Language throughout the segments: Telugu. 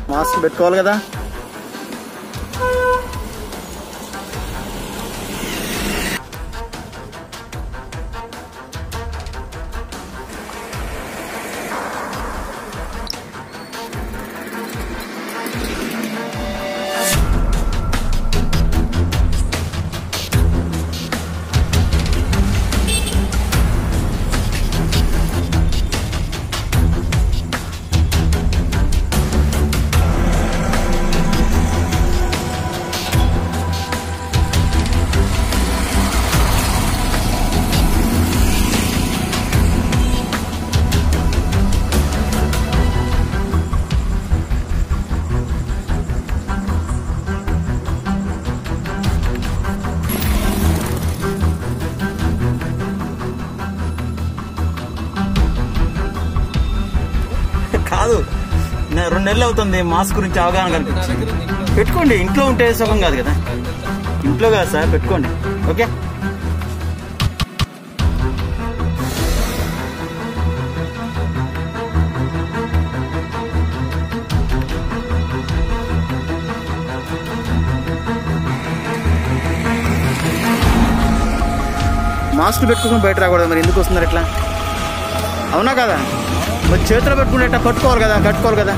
మాస్క్ పెట్టుకోవాలి కదా కాదు నే- రెండు నెలలు అవుతుంది మాస్క్ గురించి అవగాహన కనిపించి పెట్టుకోండి ఇంట్లో ఉంటే సుఖం కాదు కదా ఇంట్లో కాదు సార్ పెట్టుకోండి ఓకే మాస్క్ పెట్టుకుని బయట రాకూడదు మరి ఎందుకు వస్తున్నారు ఇట్లా అవునా కదా మరి చేతిలో పెట్టుకుంటే ఇట్లా పట్టుకోవాలి కదా కట్టుకోవాలి కదా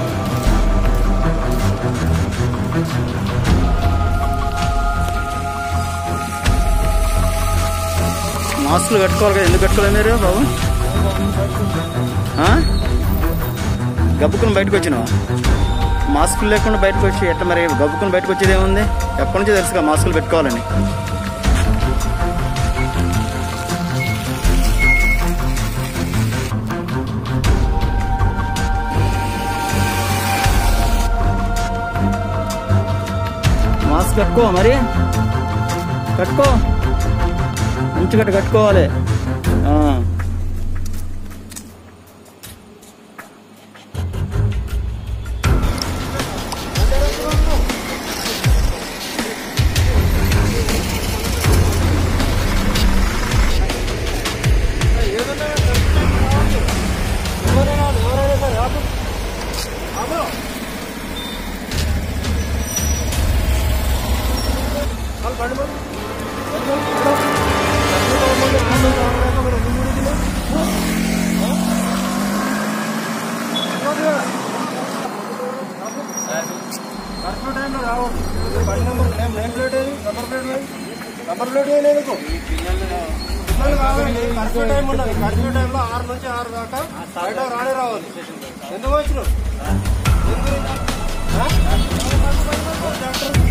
మాస్కులు కట్టుకోవాలి కదా ఎందుకు కట్టుకోలేదు మీరు బాబు ఆ? గబ్బుకుని బయటకు వచ్చినావు మాస్కులు లేకుండా బయటకు వచ్చి ఎట్లా మరి గబ్బుకుని బయటకు వచ్చేది ఏముంది ఎప్పటి నుంచో తెలుసుగా మాస్కులు పెట్టుకోవాలని మాస్క్ కట్టుకో మరి కట్టుకో మంచి కట్టు కట్టుకోవాలి ఆ. కరెక్ట్ టైంలో రావద్దు బండి నెంబర్ నేమ్ నేమ్ ప్లేట్ ఏది నంబర్ ప్లేట్ ఏది నంబర్ ప్లేట్ ఏది నీకు పిల్లలు కావాలి కరెక్ట్ టైం ఉన్నది కరెక్ట్ టైంలో ఆరు నుంచి ఆరు దాకా బయట రానే రావాలి ఎందుకు వచ్చినావు ఎందుకు? ఆ? డాక్టర్